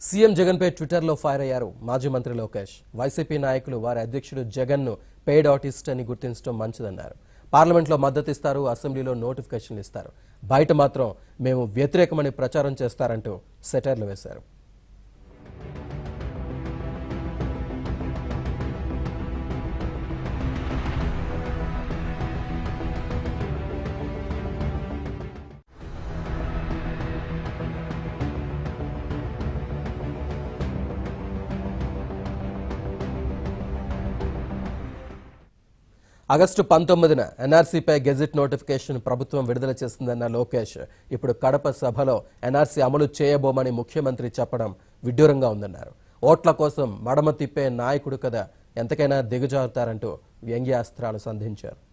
CM జగన్పై ట్విట్టర్లో fire అయ్యారు మాజీ మంత్రి లోకేష్ వైసీపీ నాయకులు వారి అధ్యక్షుడు జగన్ను పెయిడ్ ఆర్టిస్ట్ అని గుర్తించడం మంచిదన్నారు పార్లమెంట్లో మద్దతు ఇస్తారు అసెంబ్లీలో నోటిఫికేషన్లు ఇస్తారు బయట మాత్రం మేము వ్యతిరేకమని ప్రచారం చేస్తారంటూ సెటైర్లు వేశారు ఆగస్టు పంతొమ్మిదిన ఎన్ఆర్సీపై గెజిట్ నోటిఫికేషన్ ప్రభుత్వం విడుదల చేసిందన్న లోకేష్ ఇప్పుడు కడప సభలో ఎన్ఆర్సీ అమలు చేయబోమని ముఖ్యమంత్రి చెప్పడం విడ్డూరంగా ఉందన్నారు ఓట్ల కోసం మడమ తిప్పే నాయకుడు కదా ఎంతకైనా దిగజారుతారంటూ వ్యంగ్యాస్త్రాలు సంధించారు